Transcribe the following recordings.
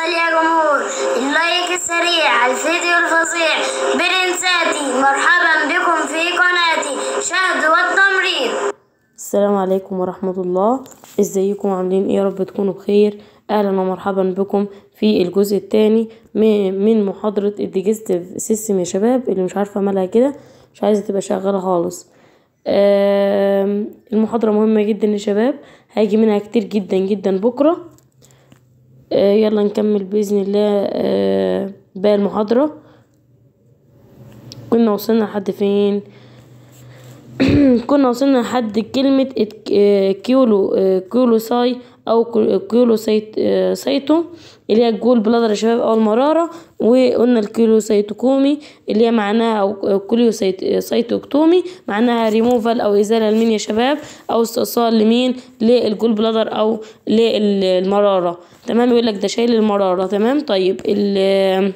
يا جمهور اللايك السريع على الفيديو الفظيع برنساتي مرحبا بكم في قناتي شهد والتمريض السلام عليكم ورحمة الله ازيكم عاملين ايه يا رب تكونوا بخير اهلا ومرحبا بكم في الجزء الثاني من محاضرة الديجستيف سيستم يا شباب اللي مش عارفة مالها كده مش عايزة تبقى شغالة خالص آم، المحاضرة مهمة جدا يا شباب هيجي منها كتير جدا جدا بكرة آه، يلا نكمل بإذن الله آه، باقي المحاضرة كنا وصلنا لحد فين كنا وصلنا لحد كلمة ات- آه، كيولو آه، كيولو ساي أو كو- كيولو سيت آه، سيتو اللي هي الجول بلادر يا شباب أو المرارة وقلنا الكيلو سيتوكومي اللي هي معناها أو كيلو سيت سيتوكتومي معناها ريموفال أو إزالة لمين يا شباب أو استئصال لمين للجول بلادر أو للمرارة تمام يقول لك ده شايل المرارة تمام طيب ال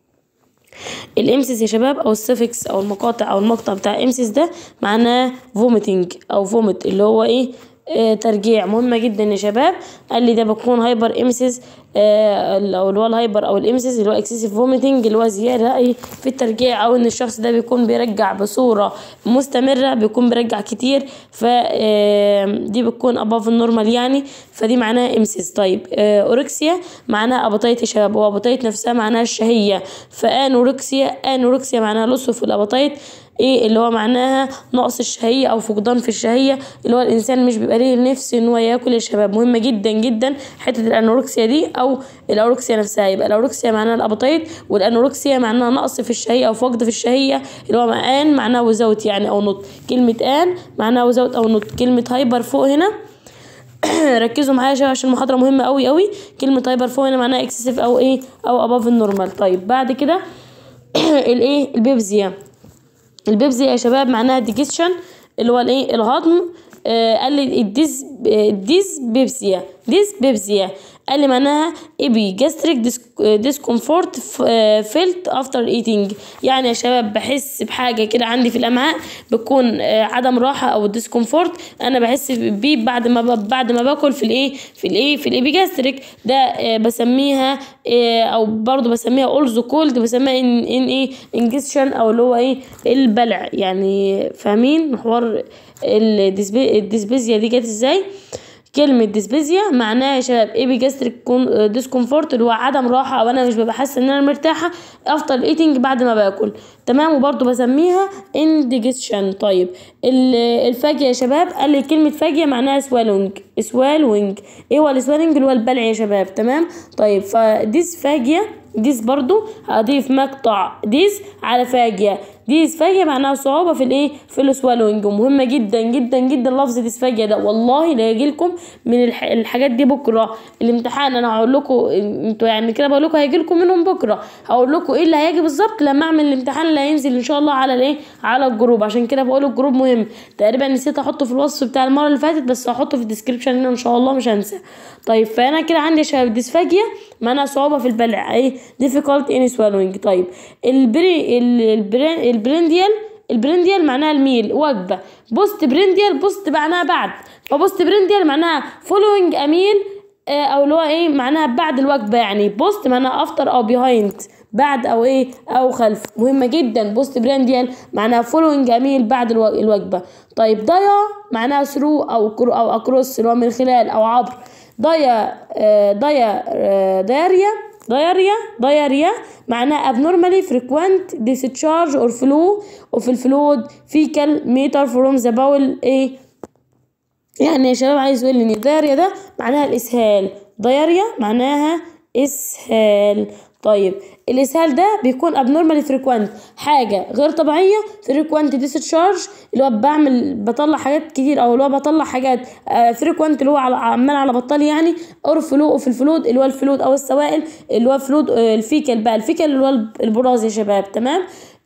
الامسيس يا شباب او السفكس او المقاطع او المقطع بتاع امسيس ده معناه فوميتنج او فوميت اللي هو ايه آه ترجيع مهمة جدا يا شباب قال لي ده بيكون هايبر امسيس آه او اللي هو الهايبر او الامسيس اللي هو اكسسيف فوميتنج اللي هو زيادة ايه في الترجيع او ان الشخص ده بيكون بيرجع بصورة مستمرة بيكون بيرجع كتير ف آه دي بتكون اباف النورمال يعني فدي معناها امسيس طيب آه اوركسيا معناها ابطيت يا شباب وابطيت نفسها معناها الشهية فانوركسيا انوركسيا معناها لص في الابطيت ايه اللي هو معناها نقص الشهية او فقدان في الشهية اللي هو الانسان مش بيبقى ليه نفس ان هو ياكل يا شباب مهمة جدا جدا حتة الانوركسيا دي او الاوركسيا نفسها يبقى الاوركسيا معناها الابطيت والانوركسيا معناها نقص في الشهية او فقد في الشهية اللي هو ان معناها وزوت يعني او نط كلمة ان معناها وزوت او نط كلمة هايبر فوق هنا ركزوا معايا يا شباب عشان المحاضرة مهمة قوي قوي كلمة هايبر فوق هنا معناها اكسسيف او ايه او اباف النورمال طيب بعد كده الايه البيبزيا البيبسي يا شباب معناها ديجيشن اللي هو الايه الهضم آه قال لي الديس ديس بيبسيا ديس بيبسيا قال لي معناها ابي جاستريك ديسكومفورت فيلت افتر ايتينج يعني يا شباب بحس بحاجه كده عندي في الامعاء بتكون آه عدم راحه او ديسكومفورت انا بحس بيه بعد ما ب- بعد ما باكل في الايه في الايه في الابي جاستريك ده آه بسميها آه او برضو بسميها اولزو كولد بسميها ان ان ايه انجكشن او اللي هو ايه البلع يعني فاهمين حوار الديسبي- الديسبيزيا دي جت ازاي كلمة ديسبيزيا معناها يا شباب ايه بيجاستريك ديسكومفورت اللي هو عدم راحة او انا مش ببقى حاسة ان انا مرتاحة افتر ايتنج بعد ما باكل تمام وبرضو بسميها indigestion طيب ال- الفاجية يا شباب قال لي كلمة فاجية معناها سوالونج سوالونج ايه هو السوالونج اللي هو البلع يا شباب تمام طيب فديس فاجية ديس برضو هضيف مقطع ديس على فاجية ديسفاجيا معناها صعوبة في الايه في السوالوينج ومهمة جدا جدا جدا لفظ ديسفاجيا ده والله لا يجيلكم من الح... الحاجات دي بكرة الامتحان انا هقول لكم انتوا يعني كده بقول لكم هيجيلكم منهم بكرة هقول لكم ايه اللي هيجي بالظبط لما اعمل الامتحان اللي هينزل ان شاء الله على الايه على الجروب عشان كده بقول الجروب مهم تقريبا نسيت احطه في الوصف بتاع المرة اللي فاتت بس هحطه في الديسكريبشن هنا ان شاء الله مش هنسى طيب فانا كده عندي يا شباب ديسفاجيا معناها صعوبة في البلع ايه difficult in swallowing طيب البري ال- البرين البرينديال البرينديال معناها الميل وجبة بوست برينديال بوست معناها بعد فبوست برينديال معناها فولوينج اميل آه، او اللي هو ايه معناها بعد الوجبة يعني بوست معناها افتر او بيهايند بعد او ايه او خلف مهمة جدا بوست برانديال معناها فولوينج اميل بعد الو- الوجبة طيب ضيا معناها ثرو او كرو او اكروس اللي هو من خلال او عبر ضيا آه، ضيا آه، دايريا دايريا دايريا معناها abnormally frequent discharge or flow of الفلويد fecal matter from the bowel ايه يعني يا شباب عايز يقول لي ان الدايريا ده معناها الاسهال دايريا معناها اسهال طيب الاسهال ده بيكون abnormally frequent حاجه غير طبيعيه frequent discharge اللي هو بعمل بطلع حاجات كتير او اللي هو بطلع حاجات frequent اللي هو على عمال على بطال يعني اور فلو في الفلود اللي هو الفلود او السوائل اللي هو فلود آه، الفيكال بقى الفيكال اللي هو البراز يا شباب تمام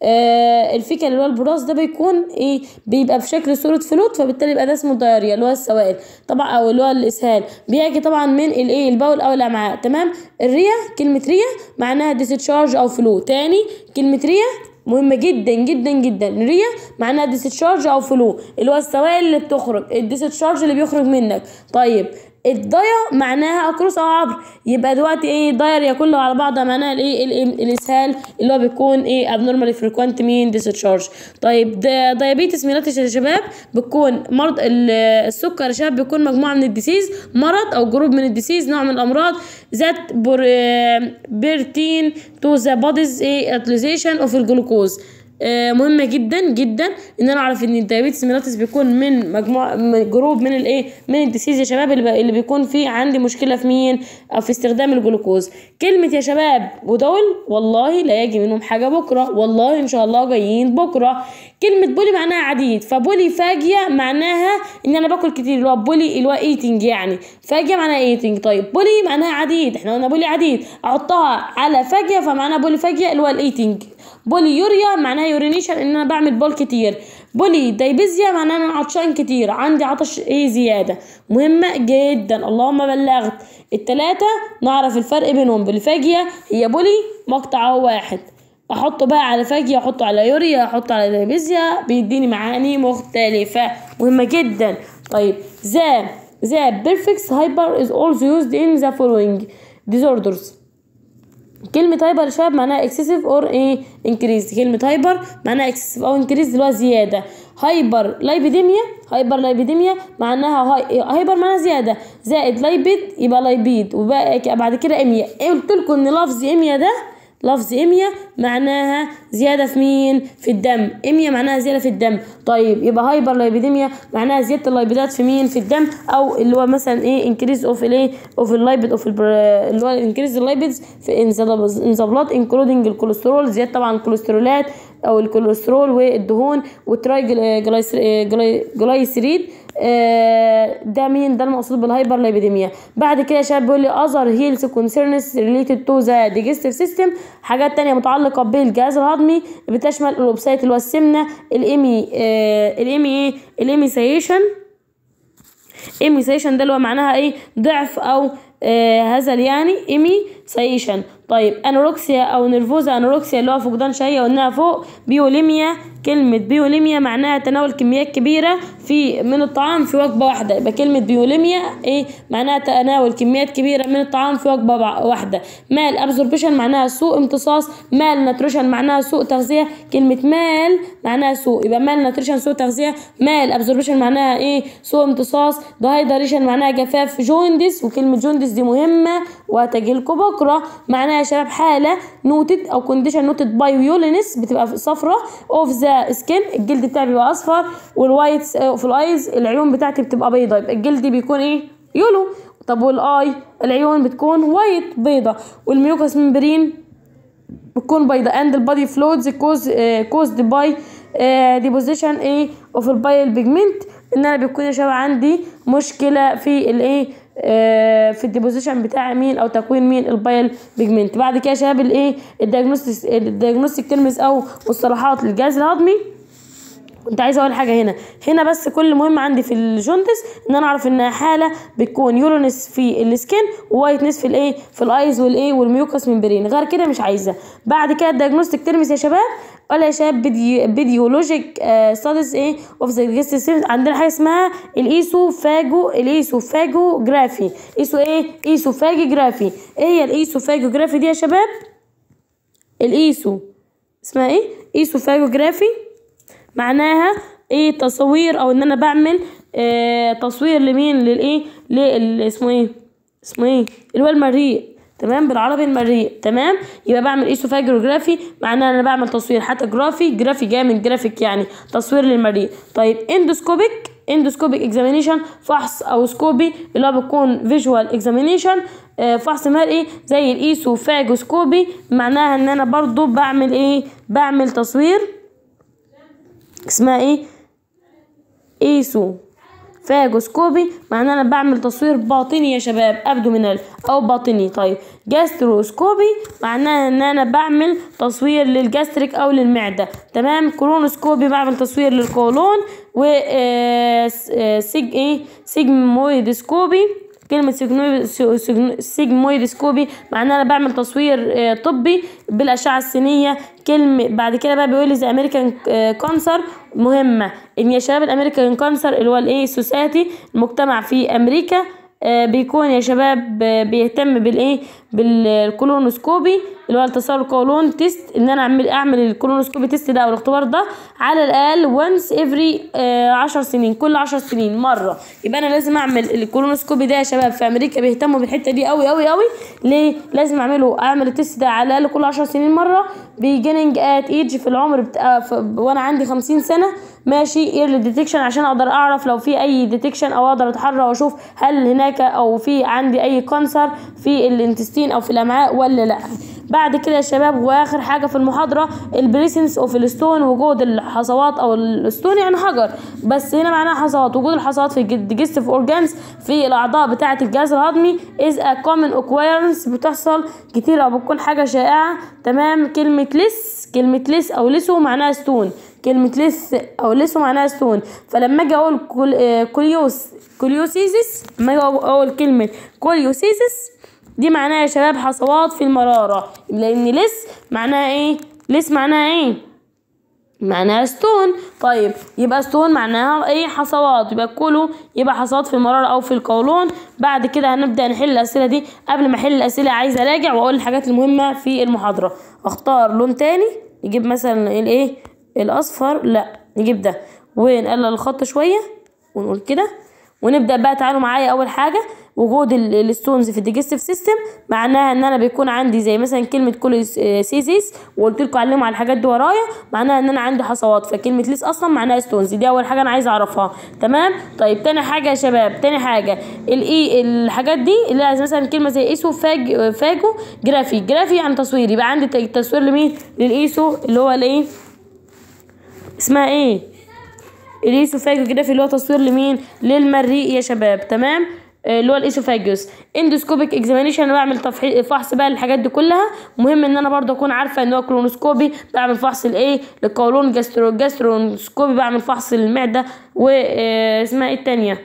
آه الفيكال اللي هو البراز ده بيكون ايه بيبقى بشكل صورة فلوت فبالتالي يبقى ده اسمه الدايريا اللي هو السوائل طبعا او اللي هو الاسهال بيجي طبعا من الايه البول او الامعاء تمام الريا كلمة ريا معناها ديسشارج او فلو تاني كلمة ريا مهمة جدا جدا جدا ريا معناها ديسشارج او فلو اللي هو السوائل اللي بتخرج الديسشارج اللي بيخرج منك طيب الضيا معناها اكروس او عبر يبقى دلوقتي ايه دايريا كله على بعضها معناها الايه ال- الاسهال اللي هو بيكون ايه abnormally frequent مين discharge طيب دايابيتس ميلاتس يا شباب بتكون مرض ال- السكر يا شباب بيكون مجموعه من الديسيز مرض او جروب من الديسيز نوع من الامراض ذات بيرتين تو ذا بوديز ايه utilization اوف الجلوكوز آه، مهمة جدا جدا ان انا اعرف ان الدايابيتس ميلاتس بيكون من مجموعة من جروب من الايه من الديسيز يا شباب اللي, بي- اللي بيكون فيه عندي مشكلة في مين او في استخدام الجلوكوز كلمة يا شباب ودول والله لا يجي منهم حاجة بكرة والله ان شاء الله جايين بكرة كلمة بولي معناها عديد فبولي فاجية معناها ان انا باكل كتير اللي هو بولي اللي هو ايتنج يعني فاجية معناها ايتنج طيب بولي معناها عديد احنا قلنا بولي عديد احطها على فاجية فمعناها بولي فاجية اللي هو الايتنج بولي يوريا معناها يورينيشن ان انا بعمل بول كتير بولي دايبيزيا معناها ان انا عطشان كتير عندي عطش ايه زياده مهمه جدا اللهم بلغت التلاتة نعرف الفرق بينهم بالفاجية هي بولي مقطع هو واحد احطه بقى على فاجية احطه على يوريا احطه على دايبيزيا بيديني معاني مختلفة مهمة جدا طيب ذا ذا بيرفكس هايبر is also used in the following disorders كلمة هايبر يا شباب معناها اكسسيف اور ايه انكريز كلمة هايبر معناها اكسسيف او انكريز اللي هو زيادة هايبر لايبيديميا هايبر لايبيديميا معناها هاي هايبر معناها زيادة زائد لايبيد يبقى لايبيد وبقى ك- بعد كده اميا قلت لكم ان لفظ اميا ده لفظ اميا معناها زيادة في مين في الدم اميا معناها زيادة في الدم طيب يبقى هايبر لايبيديميا معناها زيادة اللايبيدات في مين في الدم او اللي هو مثلا ايه انكريز اوف الايه اوف اللايبيد اوف اللي هو انكريز اللايبيدز في ان ذا بلاد انكلودنج الكوليسترول زيادة طبعا الكوليسترولات او الكوليسترول والدهون والترايجلايسيريد ده مين ده المقصود بالهايبر لايبيديميا بعد كده يا شباب بيقول لي اذر هيلث كونسيرنز ريليتد تو ذا ديجستيف سيستم حاجات تانية متعلقه بالجهاز الهضمي بتشمل الاوبسايت اللي هو السمنه الايمي آه الايمي ايه الايميسيشن ايميسيشن ده اللي هو معناها ايه ضعف او آه هزل يعني ايميسيشن طيب انوركسيا او نرفوزا انوركسيا اللي هو فقدان شهيه قلناها فوق بيوليميا كلمة بيوليميا معناها تناول كميات كبيرة في من الطعام في وجبة واحدة يبقى كلمة بيوليميا ايه معناها تناول كميات كبيرة من الطعام في وجبة بع- واحدة مال ابزوربشن معناها سوء امتصاص مال نتريشن معناها سوء تغذية كلمة مال معناها سوء يبقى مال نتريشن سوء تغذية مال ابزوربشن معناها ايه سوء امتصاص دهايدريشن معناها جفاف جوندس وكلمة جوندس دي مهمة وهتجيلكوا بكرة معناها يا شباب حالة نوتد او كونديشن نوتد باي يولينس بتبقى صفرة اوف ذا سكين الجلد بتاعي بيبقى اصفر والوايتس في الايز العيون بتاعتي بتبقى بيضة يبقى الجلد بيكون ايه يولو طب والاي العيون بتكون وايت بيضة والميوكس ممبرين بتكون بيضة and البادي فلويدز كوز كوزد باي ديبوزيشن ايه اوف البايل بيجمنت ان انا بيكون يا شباب عندي مشكله في الايه آه، في الديبوزيشن بتاع مين او تكوين مين البايل بيجمنت بعد كده يا شباب الايه الدياجنوستيك الدياجنوستيك ترمز او مصطلحات للجهاز الهضمي كنت عايزه اقول حاجه هنا هنا بس كل مهم عندي في الجوندس ان انا اعرف انها حاله بتكون يورونس في السكين ووايتنس في الايه في الايز والايه والميوكس ممبرين غير كده مش عايزه بعد كده الدياجنوستيك ترمز يا شباب قال يا شباب بدي بديولوجيك ستاديز ايه اوف ذا عندنا حاجه اسمها الايسوفاجو الايسوفاجوجرافي ايسو ايه ايسوفاجوجرافي ايه هي الايسوفاجوجرافي دي يا شباب الايسو اسمها ايه ايسوفاجوجرافي معناها ايه تصوير او ان انا بعمل آه تصوير لمين للايه لل اسمه ايه اسمه ايه اللي هو المريء تمام بالعربي المريء تمام يبقى بعمل ايسوفاجروجرافي معناها انا بعمل تصوير حتى جرافي جرافي جاي من جرافيك يعني تصوير للمريء طيب اندوسكوبيك اندوسكوبيك اكزامينيشن فحص او سكوبي اللي هو بيكون فيجوال اكزامينيشن فحص مرئي زي الايسوفاجوسكوبي معناها ان انا برضو بعمل ايه بعمل تصوير اسمها ايه ايسو فاجوسكوبي معناه انا بعمل تصوير باطني يا شباب ابدومينال او باطني طيب جاستروسكوبي معناها ان انا بعمل تصوير للجاستريك او للمعده تمام كولونوسكوبي بعمل تصوير للقولون و آه، س- آه، سيج ايه سيجمويدسكوبي كلمة سيجنوي- سيج- سيج- سيجمويدسكوبي معناها انا بعمل تصوير آه، طبي بالاشعة السينية كلمة بعد كده بقى بيقول لي زي امريكان كانسر مهمة ان يا شباب الامريكان كانسر اللي هو الايه سوساتي المجتمع في امريكا آه، بيكون يا شباب آه، بيهتم بالايه بالكولونوسكوبي اللي هو التسلل القولون تيست ان انا اعمل اعمل الكولونوسكوبي تيست ده او الاختبار ده على الاقل وانس افري 10 سنين كل 10 سنين مره يبقى انا لازم اعمل الكولونوسكوبي ده يا شباب في امريكا بيهتموا بالحته دي قوي قوي قوي ليه لازم اعمله اعمل التيست ده على الاقل كل 10 سنين مره بيجيننج ات ايج في العمر بتاع وانا عندي 50 سنه ماشي ايرلي ديتكشن عشان اقدر اعرف لو في اي ديتكشن او اقدر اتحرى واشوف هل هناك او في عندي اي كانسر في الانتستين او في الامعاء ولا لا بعد كده يا شباب واخر حاجه في المحاضره البريسنس اوف الستون وجود الحصوات او الستون يعني حجر بس هنا معناها حصوات وجود الحصوات في الديجستيف اورجانز في الاعضاء بتاعه الجهاز الهضمي از ا كومن اوكويرنس بتحصل كتير او بتكون حاجه شائعه تمام كلمه لس كلمه لس او لسو معناها ستون كلمة لس أو لسو معناها ستون فلما أجي أقول كول آه، كوليوس كوليوسيزس لما أجي أقول كلمة كوليوسيزس دي معناها يا شباب حصوات في المرارة لأن لس معناها إيه؟ لس معناها إيه؟ معناها ستون طيب يبقى ستون معناها ايه حصوات يبقى كله يبقى حصوات في المرارة او في القولون بعد كده هنبدأ نحل الأسئلة دي قبل ما احل الأسئلة عايزة اراجع واقول الحاجات المهمة في المحاضرة اختار لون تاني نجيب مثلا الايه الاصفر لا نجيب ده ونقلل الخط شوية ونقول كده ونبدا بقى تعالوا معايا اول حاجه وجود ال- الستونز في الديجستيف سيستم معناها ان انا بيكون عندي زي مثلا كلمه كوليسيسيس وقلت لكم علموا على الحاجات دي ورايا معناها ان انا عندي حصوات فكلمه ليس اصلا معناها ستونز دي اول حاجه انا عايزه اعرفها تمام طيب تاني حاجه يا شباب تاني حاجه الاي الحاجات دي اللي هي مثلا كلمه زي ايسو فاج فاجو جرافي جرافي يعني تصوير يبقى عندي ت- تصوير لمين للايسو اللي هو الايه اسمها ايه الاسوفاجوجرافي اللي هو تصوير لمين للمريء يا شباب تمام آه، اللي هو الاسوفاجوس اندوسكوبيك اكزامينيشن انا بعمل تفحي- فحص بقى للحاجات دي كلها مهم ان انا برضه اكون عارفه ان هو كولونوسكوبي بعمل فحص الايه للقولون جاسترو جاسترونسكوبي بعمل فحص للمعده واسمها ايه التانيه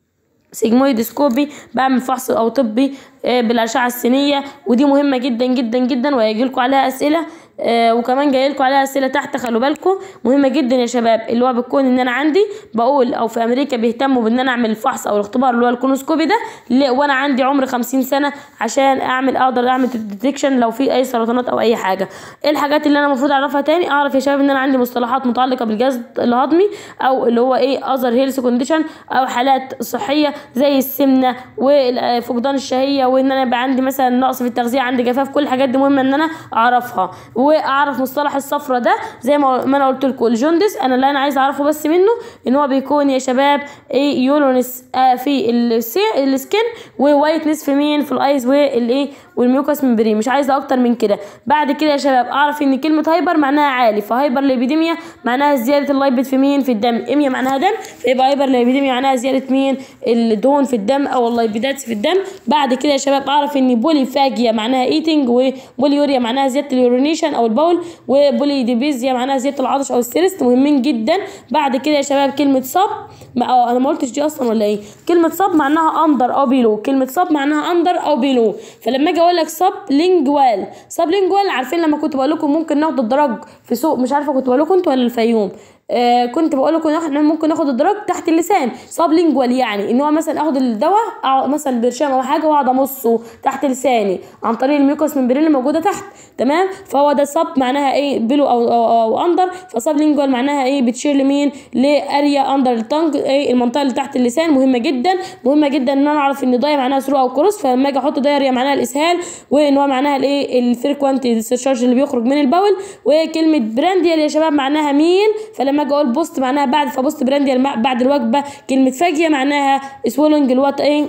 سيجمويدسكوبي بعمل فحص او طبي آه، بالاشعه السينيه ودي مهمه جدا جدا جدا وهيجي لكم عليها اسئله آه، وكمان جاي لكم عليها اسئله تحت خلوا بالكم مهمه جدا يا شباب اللي هو بتكون ان انا عندي بقول او في امريكا بيهتموا بان انا اعمل الفحص او الاختبار اللي هو الكونوسكوبي ده ل- وانا عندي عمر 50 سنه عشان اعمل اقدر اعمل ديتكشن لو في اي سرطانات او اي حاجه ايه الحاجات اللي انا المفروض اعرفها تاني اعرف يا شباب ان انا عندي مصطلحات متعلقه بالجهاز الهضمي او اللي هو ايه اذر هيلث كونديشن او حالات صحيه زي السمنه وفقدان الشهيه وان انا يبقى عندي مثلا نقص في التغذيه عندي جفاف كل الحاجات دي مهمه ان انا اعرفها واعرف مصطلح الصفرة ده زي ما ما انا قلت لكم الجوندس انا اللي انا عايز اعرفه بس منه ان هو بيكون يا شباب ايه يولونس آه في السي- السكن ووايتنس في مين في الايز والايه والميوكاس ممبرين مش عايزه اكتر من كده بعد كده يا شباب اعرف ان كلمه هايبر معناها عالي فهايبر ليبيديميا معناها زياده اللايبيد في مين في الدم اميا معناها دم فيبقى هايبر ليبيديميا معناها زياده مين الدهون في الدم او اللايبيدات في الدم بعد كده يا شباب اعرف ان بوليفاجيا معناها ايتنج وبوليوريا معناها زياده اليورينيشن او البول وبوليديبيزيا معناها زياده العطش او الستريس مهمين جدا بعد كده يا شباب كلمه صب ما أو انا ما قلتش دي اصلا ولا ايه كلمه صب معناها اندر او بيلو كلمه صب معناها اندر او بيلو فلما اجي اقول لك صب لينجوال صب لينجوال عارفين لما كنت بقول لكم ممكن ناخد الدرج في سوق مش عارفه كنت بقول لكم انتوا ولا الفيوم آه كنت بقول لكم احنا ممكن ناخد الدرج تحت اللسان صاب لينجوال يعني ان هو مثلا اخد الدواء أو مثلا برشام او حاجه واقعد امصه تحت لساني عن طريق الميوكوس ممبرين اللي موجوده تحت تمام فهو ده صب معناها ايه بلو او او, أو اندر فصاب لينجوال معناها ايه بتشير لمين لاريا اندر التانج ايه المنطقه اللي تحت اللسان مهمه جدا مهمه جدا ان انا اعرف ان ضايع معناها ثرو او كروس فلما اجي احط دايريا معناها الاسهال وان هو معناها الايه الفريكوانت ديسشارج اللي بيخرج من البول وكلمه برانديال يا شباب معناها ميل فلما اجي اقول بوست معناها بعد فبوست برانديال مع- بعد الوجبه كلمه فاجيه معناها سويلنج اللي هو ايه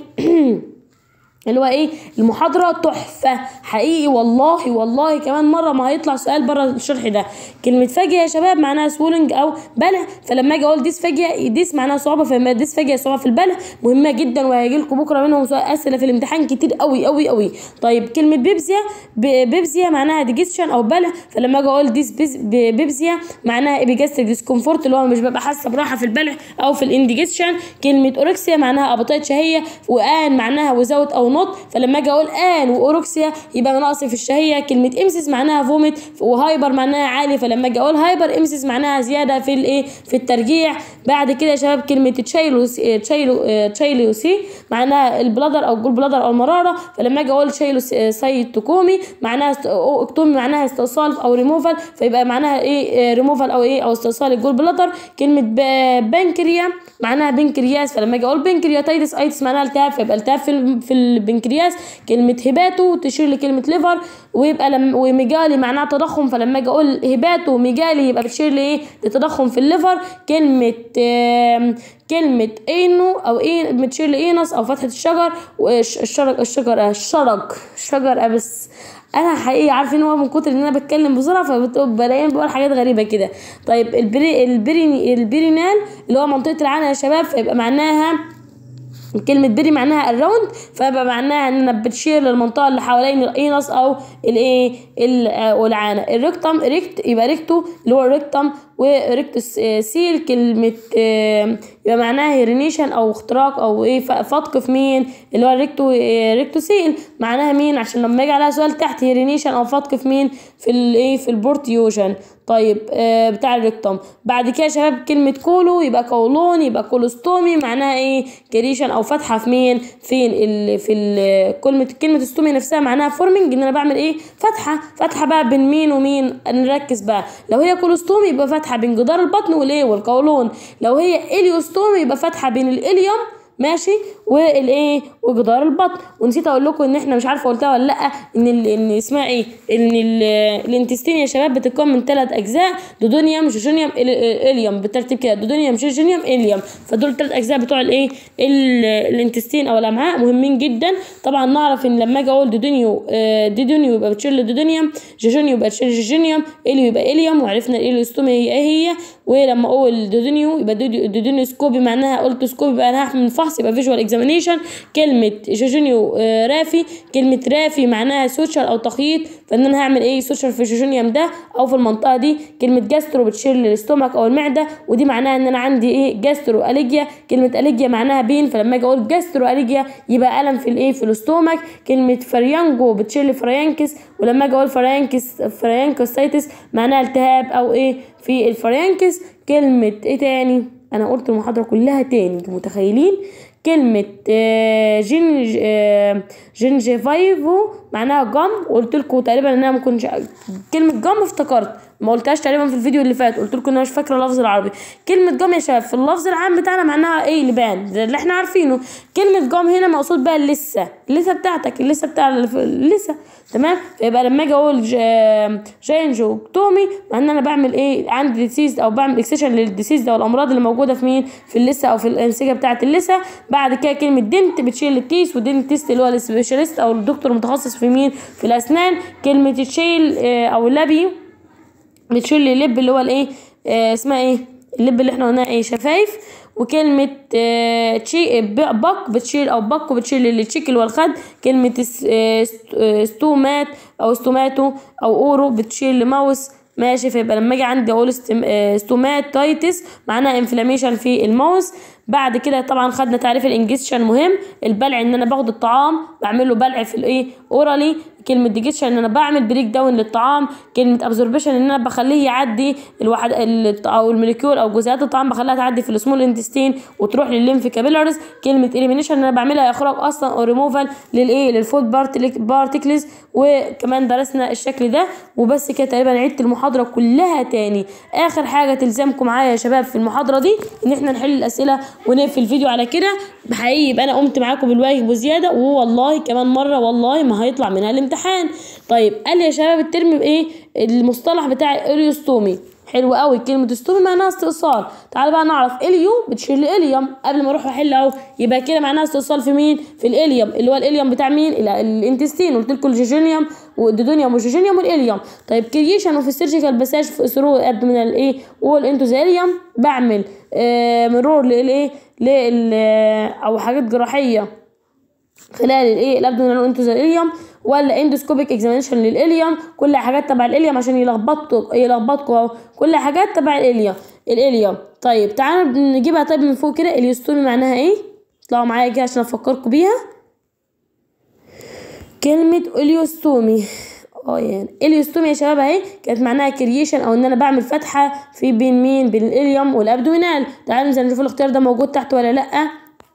اللي هو ايه المحاضره تحفه حقيقي والله والله كمان مره ما هيطلع سؤال بره الشرح ده كلمه فاجئه يا شباب معناها سوولنج او بلع فلما اجي اقول ديس فاجئه ديس معناها صعوبه فلما ديس فاجئه صعوبه في البلع مهمه جدا وهيجي لكم بكره منهم سؤال اسئله في الامتحان كتير قوي قوي قوي طيب كلمه بيبسيا ب- بيبسيا معناها ديجيشن او بلع فلما اجي اقول ديس بيز- ب- بيبسيا معناها ايبيجاستريك ديسكومفورت اللي هو مش ببقى حاسه براحه في البلع او في الانديجيشن كلمه اوركسيا معناها ابطايه شهيه وان معناها وزاوت او نوت فلما اجي اقول ان واوروكسيا يبقى نقص في الشهيه كلمه امسس معناها فومت وهايبر معناها عالي فلما اجي اقول هايبر امسس معناها زياده في الايه في الترجيع بعد كده يا شباب كلمه تشايلو تشايلو تشايلو سي معناها البلادر او الجول بلادر او المراره فلما اجي اقول تشايلو سايتوكومي معناها است- أو اكتومي معناها استئصال او ريموفال فيبقى معناها ايه ريموفال او ايه او استئصال الجول بلادر كلمه ب- بنكريا معناها بنكرياس فلما اجي اقول بنكرياتيتس ايتس معناها التهاب فيبقى التهاب في ال- في البنكرياس كلمه هباتو تشير لكلمه ليفر ويبقى لم وميجالي معناها تضخم فلما اجي اقول هباتو ميجالي يبقى بتشير لايه لتضخم في الليفر كلمه آم، كلمة اينو او ايه بتشير لاينس او فتحة الشجر والشجر الشجر الشرج شجر بس انا حقيقي عارفين هو من كتر ان انا بتكلم بسرعه فبلاقيني بقول حاجات غريبه كده طيب البري البري البرينال اللي هو منطقه العنق يا شباب فيبقى معناها كلمة بري معناها الراوند فيبقى معناها ان انا بتشير للمنطقة اللي حوالين الاينس او الايه ال- آه، والعانة الريكتم ريكت يبقى ريكتو اللي هو الريكتم وريكتوس آه، سيل كلمة آه، يبقى معناها هيرينيشن او اختراق او ايه ف- فتق في مين اللي هو الريكتو آه، ريكتوسيل معناها مين عشان لما يجي عليها سؤال تحت هيرينيشن او فتق في مين في الايه في البورتيوجن طيب آه بتاع الريكتوم بعد كده يا شباب كلمة كولو يبقى كولون يبقى كولوستومي معناها ايه كريشن او فتحة في مين فين ال في ال كلمة كلمة استومي نفسها معناها فورمنج ان انا بعمل ايه فتحة فتحة بقى بين مين ومين نركز بقى لو هي كولوستومي يبقى فتحة بين جدار البطن والايه والقولون لو هي اليوستومي يبقى فتحة بين الاليوم ماشي والايه وجدار البطن ونسيت اقول لكم ان احنا مش عارفه قلتها ولا لا ان ال... ان اسمها ايه ان ال... الانتستين يا شباب بتتكون من ثلاث اجزاء دودونيوم جوجونيوم ال... اليوم بالترتيب كده دودونيوم جوجونيوم اليوم فدول الثلاث اجزاء بتوع الايه ال... الانتستين او الامعاء مهمين جدا طبعا نعرف ان لما اجي اقول دودونيو آه، دودونيو يبقى بتشير لدودونيوم جوجونيو يبقى بتشير لجوجونيوم اليو يبقى اليوم وعرفنا الاليوستومي هي ايه هي ولما اقول دودونيو يبقى دوديو- دودونيوسكوبي معناها قلتوسكوبي بقى انا هعمل فحص يبقى فيجوال اكزامينيشن كلمه جوجونيو آه، رافي كلمه رافي معناها سوشيال او تخييط فان انا هعمل ايه سوشيال في الجوجونيوم ده او في المنطقه دي كلمه جاسترو بتشير للاستومك او المعده ودي معناها ان انا عندي ايه جاسترو اليجيا كلمه اليجيا معناها بين فلما اجي اقول جاسترو اليجيا يبقى الم في الايه في الاستومك كلمه فريانجو بتشير لفريانكس ولما اجي اقول فريانكس فريانكوسايتس معناها التهاب او ايه في الفريانكس كلمه ايه تاني انا قلت المحاضره كلها تاني انتوا متخيلين كلمة آه، جنج آه، جنجيفايفو معناها جم وقلت لكم تقريبا ان انا ما كنتش كلمة جم افتكرت ما قلتهاش تقريبا في الفيديو اللي فات قلت لكم ان انا مش فاكره اللفظ العربي كلمة جم يا شباب في اللفظ العام بتاعنا معناها ايه لبان ده اللي احنا عارفينه كلمة جم هنا مقصود بقى اللسة اللسة بتاعتك اللسة بتاع الف- اللسة تمام فيبقى لما اجي اقول جا- جينجوكتومي معناه ان انا بعمل ايه عندي ديسيز او بعمل اكسشن للديسيز ده والامراض اللي موجوده في مين في اللثه او في الانسجه بتاعه اللثه بعد كده كلمه دنت بتشيل التيس والدنتست اللي هو السبيشاليست او الدكتور المتخصص في مين في الاسنان كلمه تشيل آه، او لبي بتشيل لي لب اللي هو الايه آه اسمها ايه اللب اللي احنا قلناها ايه شفايف وكلمة آه تشي ب- بق بتشيل او بق بتشيل التشيك اللي هو الخد كلمة اس- آه، است- آه، ستومات او ستوماتو او اورو بتشيل لماوس ماشي فيبقى لما اجي عندي اقول استم... آه، ستوماتايتس معناها انفلاميشن في الماوس بعد كده طبعا خدنا تعريف الانجستشن مهم البلع ان انا باخد الطعام بعمل له بلع في الايه اورالي كلمه ديجيشن ان انا بعمل بريك داون للطعام كلمه ابزوربشن ان انا بخليه يعدي الواحد ال- او الموليكيول او جزيئات الطعام بخليها تعدي في السمول انتستين وتروح للليمف كابيلاريز كلمه اليمينيشن ان انا بعملها اخراج اصلا او ريموفال للايه للفود بارتكلز وكمان درسنا الشكل ده وبس كده تقريبا عدت المحاضره كلها تاني اخر حاجه تلزمكم معايا يا شباب في المحاضره دي ان احنا نحل الاسئله ونقفل الفيديو على كده حقيقي يبقى انا قمت معاكم بالواجب وزياده ووالله كمان مره والله ما هيطلع منها الامتحان طيب قال لي يا شباب الترم بايه المصطلح بتاع اليوستومي حلو قوي كلمة استومي معناها استئصال تعال بقى نعرف اليو بتشير لإليوم قبل ما اروح احل اهو يبقى كده معناها استئصال في مين في الإليوم اللي هو الإليوم بتاع مين ال- الانتستين قلت لكم الجيجينيوم والدودونيوم والجيجينيوم والإليوم طيب كرييشن وفي السيرجيكال باساج في ثرو ابدومينال ايه وول انتو ذا إليوم بعمل آه مرور للايه لل او حاجات جراحيه خلال الايه الابدومينال انتوزاليوم ولا اندوسكوبيك اكزامينشن للاليوم كل حاجات تبع الاليوم عشان يلخبطوا يلخبطكوا اهو كل حاجات تبع الاليوم الاليوم طيب تعالوا نجيبها طيب من فوق كده اليوستومي معناها ايه اطلعوا معايا كده عشان افكركم بيها كلمة اليوستومي اه يعني اليوستومي يا شباب اهي كانت معناها كرييشن او ان انا بعمل فتحة في بين مين بين الاليوم والابدومينال تعالوا ننزل نشوف الاختيار ده موجود تحت ولا لأ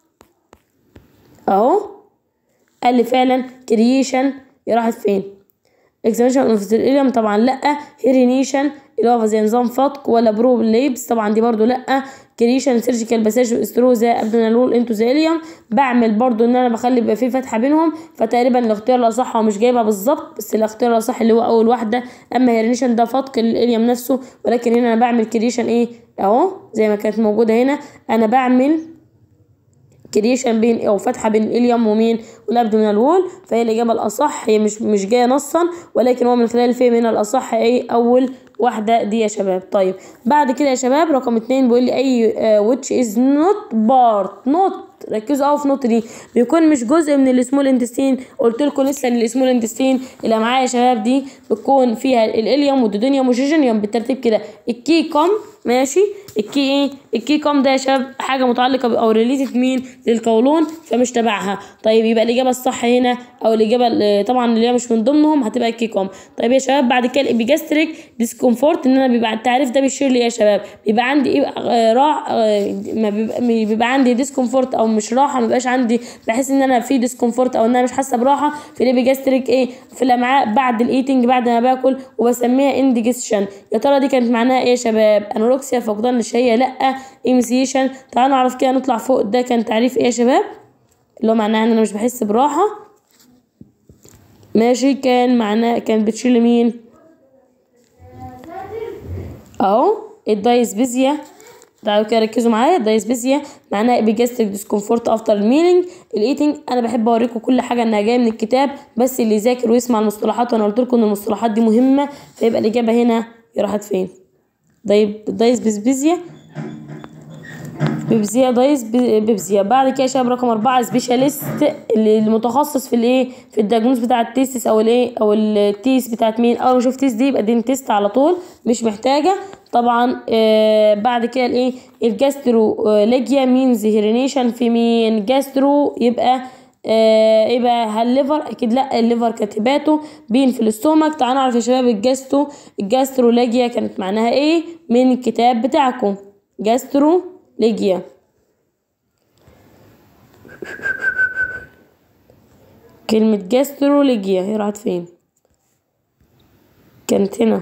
اهو قال لي فعلا كرييشن يا راحت فين اكزاميشن اوف الاليوم طبعا لا هيرينيشن اللي هو زي نظام فتق ولا برو ليبس طبعا دي برضو لا كريشن سيرجيكال باساج استروزا ابدونال وول انتو زيليوم بعمل برضو ان انا بخلي يبقى في فتحه بينهم فتقريبا الاختيار الاصح هو مش جايبها بالظبط بس الاختيار الاصح اللي هو اول واحده اما هيرينيشن ده فتق الاليوم نفسه ولكن هنا انا بعمل كريشن ايه اهو زي ما كانت موجوده هنا انا بعمل كريشن بين او فتحه بين الاليوم ومين والابدومينال وول فهي الاجابه الاصح هي مش مش جايه نصا ولكن هو من خلال الفهم هنا الاصح ايه اول واحده دي يا شباب طيب بعد كده يا شباب رقم اتنين بيقول لي اي ويتش از نوت بارت نوت ركزوا قوي في النقطه دي بيكون مش جزء من السمول انتستين قلت لكم لسه ان السمول انتستين اللي معايا يا شباب دي بتكون فيها الاليوم والدودونيوم والجيجينيوم بالترتيب كده الكيكوم ماشي الكي ايه الكي كوم ده يا شباب حاجه متعلقه ب- او ريليتد مين للقولون فمش تبعها طيب يبقى الاجابه الصح هنا او الاجابه اللي- طبعا اللي هي مش من ضمنهم هتبقى الكي كوم طيب يا شباب بعد كده الابيجاستريك ديسكومفورت ان انا بيبقى التعريف ده بيشير لي إيه يا شباب بيبقى عندي ايه آه، راح آه، ما بيبقى, بيبقى عندي ديسكومفورت او مش راحه ما بيبقاش عندي بحس ان انا في ديسكومفورت او ان انا مش حاسه براحه في الابيجاستريك ايه في الامعاء بعد الايتنج بعد ما باكل وبسميها انديجيشن يا ترى دي كانت معناها ايه يا شباب انوركسيا فقدان الشهيه لا امسيشن تعالوا نعرف كده نطلع فوق ده كان تعريف ايه يا شباب اللي هو معناها ان انا مش بحس براحه ماشي كان معناه كان بتشيل مين اهو الدايسبيزيا تعالوا كده ركزوا معايا الدايسبيزيا معناها ابيجاستريك ديسكومفورت افتر الميلينج الايتنج انا بحب اوريكم كل حاجه انها جايه من الكتاب بس اللي يذاكر ويسمع المصطلحات وانا قلت لكم ان المصطلحات دي مهمه فيبقى الاجابه هنا راحت فين طيب دايسبيزيا بيبزيا دايس بي- بيبزيا بعد كده يا شباب رقم أربعة سبيشاليست اللي المتخصص في الايه في الدياجنوز بتاع التيستس او الايه او التيس بتاعت مين اول ما اشوف تيس دي يبقى دي تيست على طول مش محتاجه طبعا آه بعد كده الايه الجاستروليجيا مينز هيرينيشن في مين جاسترو يبقى آه يبقى هالليفر اكيد لا الليفر كاتباته بين في الاستومك تعالوا نعرف يا شباب الجاستو الجاستروليجيا كانت معناها ايه من الكتاب بتاعكم جاستروليجيا كلمة جاستروليجيا هي راحت فين كانت هنا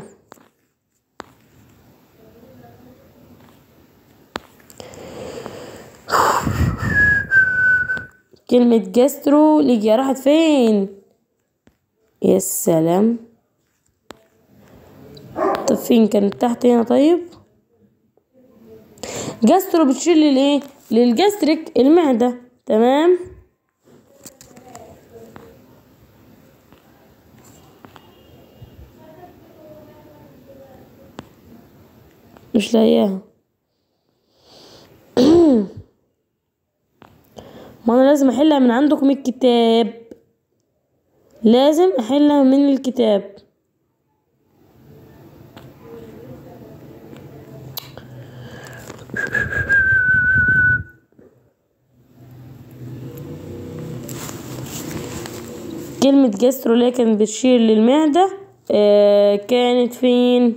كلمة جاستروليجيا راحت فين يا سلام طب فين كانت تحت هنا طيب جاسترو بتشير للايه للجاستريك المعدة تمام مش لاقياها ما انا لازم احلها من عندكم الكتاب لازم احلها من الكتاب كلمة جاسترو اللي هي كانت بتشير للمعدة آه كانت فين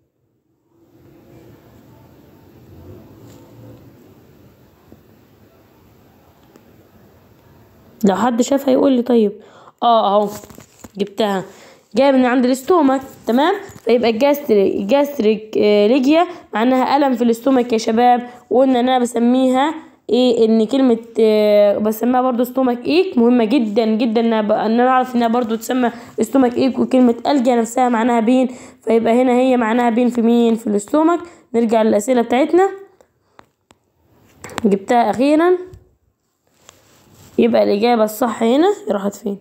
لو حد شافها يقول لي طيب اه اهو جبتها جايه من عند الاستومك تمام فيبقى الجاستريك الجاستريك آه، ليجيا معناها الم في الاستومك يا شباب وقلنا ان انا بسميها ايه ان كلمه آه، بسميها برضو استومك ايك مهمه جدا جدا ان أنا- ان انا اعرف انها برضو تسمى استومك ايك وكلمه الجا نفسها معناها بين فيبقى هنا هي معناها بين في مين في الاستومك نرجع للاسئله بتاعتنا جبتها اخيرا يبقى الإجابة الصح هنا راحت فين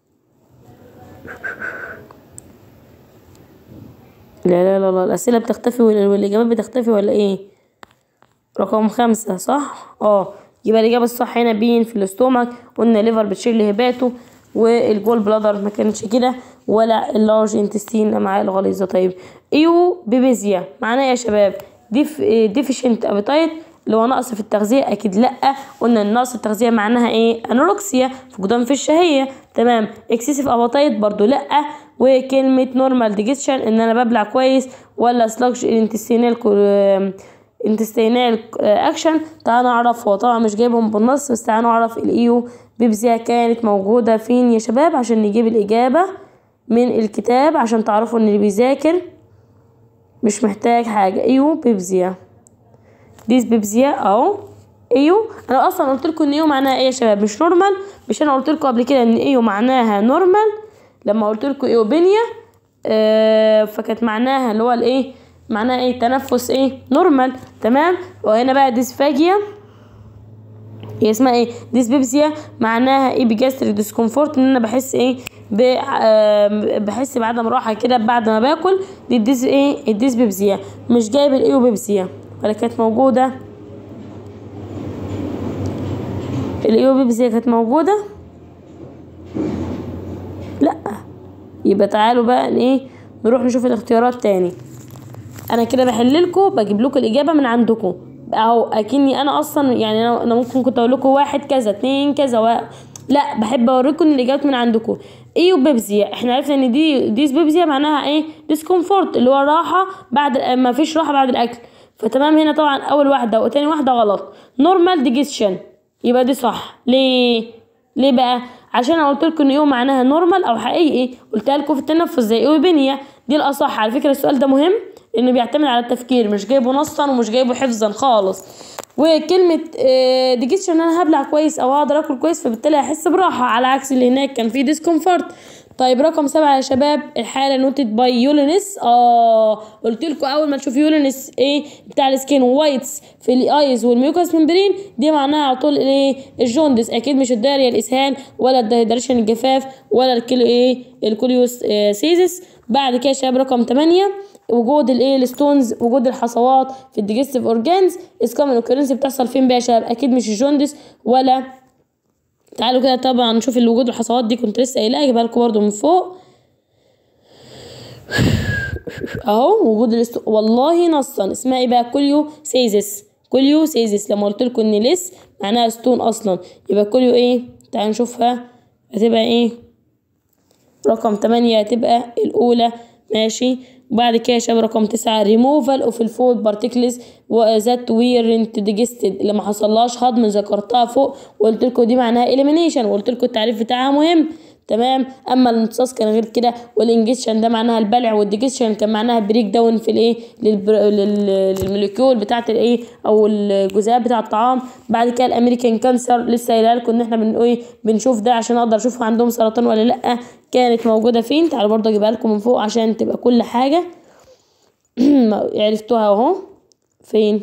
لا لا لا لا الأسئلة بتختفي ولا- والإجابات بتختفي ولا إيه رقم خمسة صح اه يبقى الإجابة الصح هنا بين في الاستومك قلنا ليفر بتشيل لهباته والجول بلادر ما كانتش كده ولا اللارج انتستين الأمعاء الغليظة طيب ايو بيبيزيا معناه إيه يا شباب ديف ديفيشنت ابيتايت اللي هو نقص في التغذية أكيد لأ قلنا إن نقص التغذية معناها إيه أنوركسيا فقدان في الشهية تمام اكسسيف أباطيت برضو لأ وكلمة نورمال ديجيشن إن أنا ببلع كويس ولا سلاكش انتستينال انتستينال اكشن تعالوا نعرف هو طبعا مش جايبهم بالنص بس تعالوا نعرف الايو بيبسيا كانت موجودة فين يا شباب عشان نجيب الإجابة من الكتاب عشان تعرفوا ان اللي بيذاكر مش محتاج حاجة ايو بيبسيا ديس بيبسيا اهو ايو انا اصلا قلت لكم ان ايو معناها ايه يا شباب مش نورمال مش انا قلت لكم قبل كده ان ايو معناها نورمال لما قلت لكم ايوبينيا آه فكانت معناها اللي هو الايه معناها ايه تنفس ايه نورمال تمام وهنا بقى ديسفاجيا هي اسمها ايه ديسبيبسيا معناها ايه بجاستريك ديسكomfort ان انا بحس ايه ب... آه بحس بعدم راحه كده بعد ما باكل دي الديس ايه الديسبيبسيا مش جايب الايوبيبسيا ولا كانت موجوده الايوبيبسيا كانت موجوده لا يبقى تعالوا بقى ايه نروح نشوف الاختيارات تاني انا كده بحل لكم بجيب لكم الاجابه من عندكم اهو اكني انا اصلا يعني انا أنا ممكن كنت اقول لكم واحد كذا اتنين كذا و... لا بحب اوريكم ان الاجابات من عندكم ايه وبيبسيا احنا عرفنا ان دي ديس بيبسيا معناها ايه ديسكومفورت اللي هو راحه بعد ما فيش راحه بعد الاكل فتمام هنا طبعا اول واحده وتاني واحده غلط نورمال ديجيشن يبقى دي صح ليه ليه بقى عشان انا قلت لكم ان ايه معناها نورمال او حقيقي قلتها لكم في التنفس زي ايوبينيا دي الاصح على فكره السؤال ده مهم لانه بيعتمد على التفكير مش جايبه نصا ومش جايبه حفظا خالص وكلمة ديجيشن ان انا هبلع كويس او هقدر اكل كويس فبالتالي هحس براحة على عكس اللي هناك كان فيه ديسكومفورت طيب رقم سبعة يا شباب الحالة نوتد باي يولينس اه قلت لكم اول ما تشوف يولينس ايه بتاع السكين وايتس في الايز والميوكاس ممبرين دي معناها على طول ايه الجوندس اكيد مش الداريا الاسهال ولا الدهيدريشن الجفاف ولا الكيلو ايه الكوليوس آه سيزس بعد كده يا شباب رقم 8 وجود الايه الستونز وجود الحصوات في الديجستيف اورجانز از كومن اوكيرنس بتحصل فين بقى يا شباب اكيد مش الجوندس ولا تعالوا كده طبعا نشوف اللي وجود الحصوات دي كنت لسه قايلها اجيبها لكم برده من فوق اهو وجود الاست... والله نصا اسمها ايه بقى كوليو سيزس كوليو سيزس لما قلت لكم ان لس معناها ستون اصلا يبقى كوليو ايه تعالوا نشوفها هتبقى ايه رقم 8 هتبقى الاولى ماشي وبعد كده يا شباب رقم تسعة ريموفال اوف الفود بارتيكلز ذات ويرنت ديجستد اللي ما حصلهاش هضم ذكرتها فوق وقلت لكم دي معناها اليمينيشن وقلت لكم التعريف بتاعها مهم تمام اما الامتصاص كان غير كده والانجكشن ده معناها البلع والديجيشن كان معناها بريك داون في الايه للبر... لل... للموليكيول بتاعه الايه او الجزيئات بتاعه الطعام بعد كده الامريكان كانسر لسه قايله لكم ان احنا بن ايه بنشوف ده عشان اقدر اشوف عندهم سرطان ولا لا كانت موجوده فين تعالوا برضه اجيبها لكم من فوق عشان تبقى كل حاجه عرفتوها اهو فين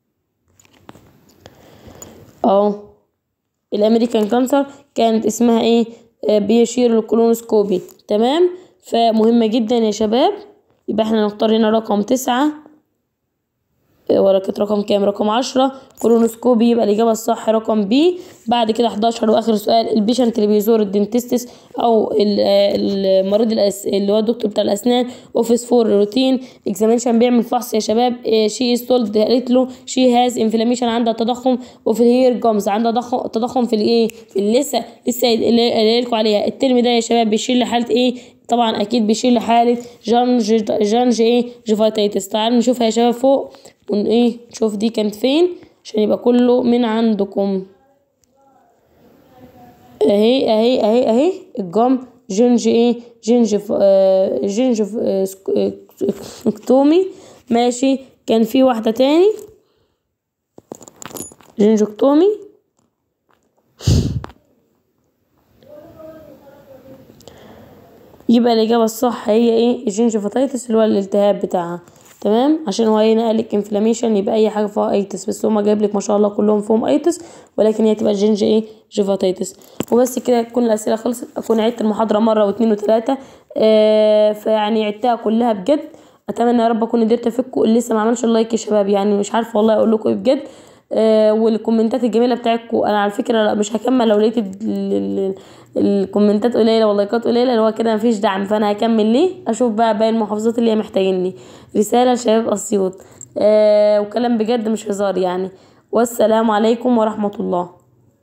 اهو الامريكان كانسر كانت اسمها ايه بيشير للكولونوسكوبي تمام فمهمة جدا يا شباب يبقى احنا نختار هنا رقم تسعة ولا كانت رقم كام رقم عشرة كولونوسكوبي يبقى الإجابة الصح رقم بي بعد كده 11 وآخر سؤال البيشنت اللي بيزور الدنتستس أو المريض اللي هو الدكتور بتاع الأسنان أوفيس فور روتين اكزامينشن بيعمل فحص يا شباب شي از تولد قالت له شي هاز انفلاميشن عندها تضخم وفي الهير جومز عندها تضخم في الايه في اللثة لسه اللي لكم عليها الترم ده يا شباب بيشيل لحالة ايه طبعا اكيد بيشيل لحالة جانج جانج ايه جيفاتيتس تعالوا نشوفها يا شباب فوق ون ايه نشوف دي كانت فين عشان يبقى كله من عندكم اهي اهي اهي اهي الجم جنج ايه جنجف آه جنجف آه اكتومي ماشي كان في واحدة تاني جنجكتومي يبقى الإجابة الصح هي ايه الجنجفاتيتس اللي هو الالتهاب بتاعها تمام عشان هو هنا قالك انفلاميشن يبقى اي حاجه فيها ايتس بس هما جايب لك ما شاء الله كلهم فيهم ايتس ولكن هي تبقى جينج ايه جيفاتيتس وبس كده تكون الاسئله خلصت اكون عدت المحاضره مره واثنين وثلاثه آه فيعني عدتها كلها بجد اتمنى يا رب اكون قدرت افككم اللي لسه ما عملش اللايك يا شباب يعني مش عارفه والله اقول لكم ايه بجد آه والكومنتات الجميله بتاعتكم انا على فكره لا مش هكمل لو لقيت الكومنتات قليله واللايكات قليله اللي هو كده مفيش دعم فانا هكمل ليه اشوف بقى باقي المحافظات اللي هي محتاجيني رساله لشباب اسيوط آه وكلام بجد مش هزار يعني والسلام عليكم ورحمة الله